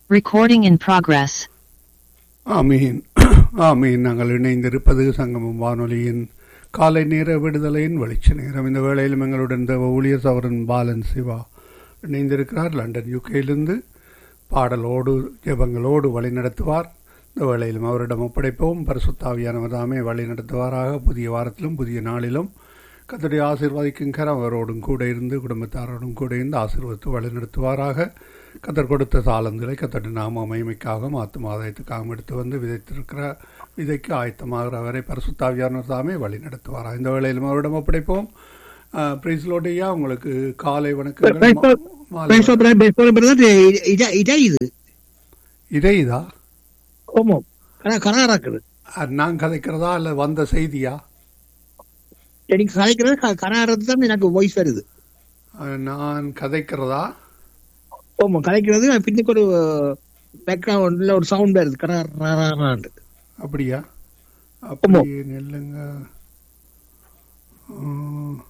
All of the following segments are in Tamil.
Recording in progress. ஆமீன் ஆமீன் நாங்கள் இணைந்திருப்பது சங்கமம் வானொலியின் காலை நேர விடுதலையின் வெளிச்ச நேரம் இந்த வேளையிலும் எங்களுடன் தேவ ஊழியர் சவரன் பாலன் சிவா இணைந்திருக்கிறார் லண்டன் யூகேயிலிருந்து பாடலோடு ஜெபங்களோடு வழி நடத்துவார் இந்த வேளையிலும் அவரிடம் ஒப்படைப்போம் பரிசுத்தாவியானவர் தாமே வழி நடத்துவாராக புதிய வாரத்திலும் புதிய நாளிலும் கத்தருடைய ஆசீர்வாதிக்கும் கரம் அவரோடும் கூட இருந்து குடும்பத்தாரோடும் கூட இருந்து ஆசீர்வதித்து வழி நடத்துவாராக கத்தர் கொடுத்த தாளந்துகளை கத்தருடைய நாம மகிமைக்காகவும் ஆத்ம ஆதாயத்துக்காகவும் எடுத்து வந்து விதைத்திருக்கிற விதைக்கு ஆயத்தமாகிற வரை பரிசுத்தாவியானவர் தாமே வழி நடத்துவாராக இந்த வேளையிலும் அவரிடம் ஒப்படைப்போம் பிரைஸ்லோடையா உங்களுக்கு காலை வணக்கம் மாலை இடையுது இடையுதா ஆமாம் ஆனால் கனகா இருக்குது அஹ், நான் கதைக்கிறதா இல்லை வந்த செய்தியா எனக்கு கதைக்கிறது கனகாரத்து தான் எனக்கு வாய்ஸ் வருது அஹ், நான் கதைக்கிறதா ஆமாம் கதைக்கிறது பின்னுக்கு ஒரு பேக்ரவுண்டில் ஒரு சவுண்ட் வருது கனகாண்டு அப்படியா அப்படி நெல்லுங்க உம்.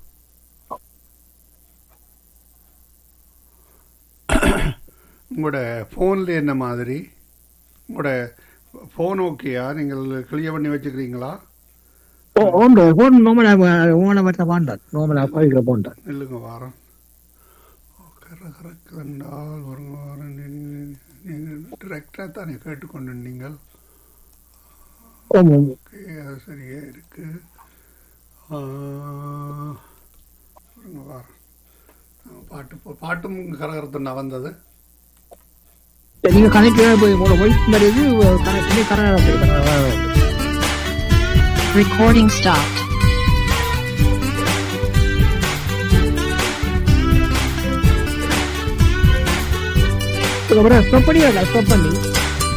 உங்களோட ஃபோனில் என்ன மாதிரி உங்களோட ஃபோன் ஓகேயா நீங்கள் கிளியர் பண்ணி வச்சுக்கிறீங்களா ஓ ஓண்டு ஃபோன் நோமலா ஓன மற்ற பாண்டான் நோமலா போய்க்கிற போண்டான் நில்லுங்க வாரம் கரகரக்கு வந்தால் ஒரு வாரம் நீங்கள் டிரெக்டாக தானே கேட்டுக்கொண்டு நீங்கள் ஆமாம் ஓகே அது சரியா இருக்கு ஆ, பாருங்க, பாருங்க. ஆ, பாட்டு போ- பாட்டும் கரகரத்துனா வந்தது நீங்கள் கதைக்கிற உங்களோட வாய்ஸ் வருது கனெக்ட் கனகா Recording stopped. அப்புறம் ஸ்டாப் பண்ணி ஸ்டாப் பண்ணி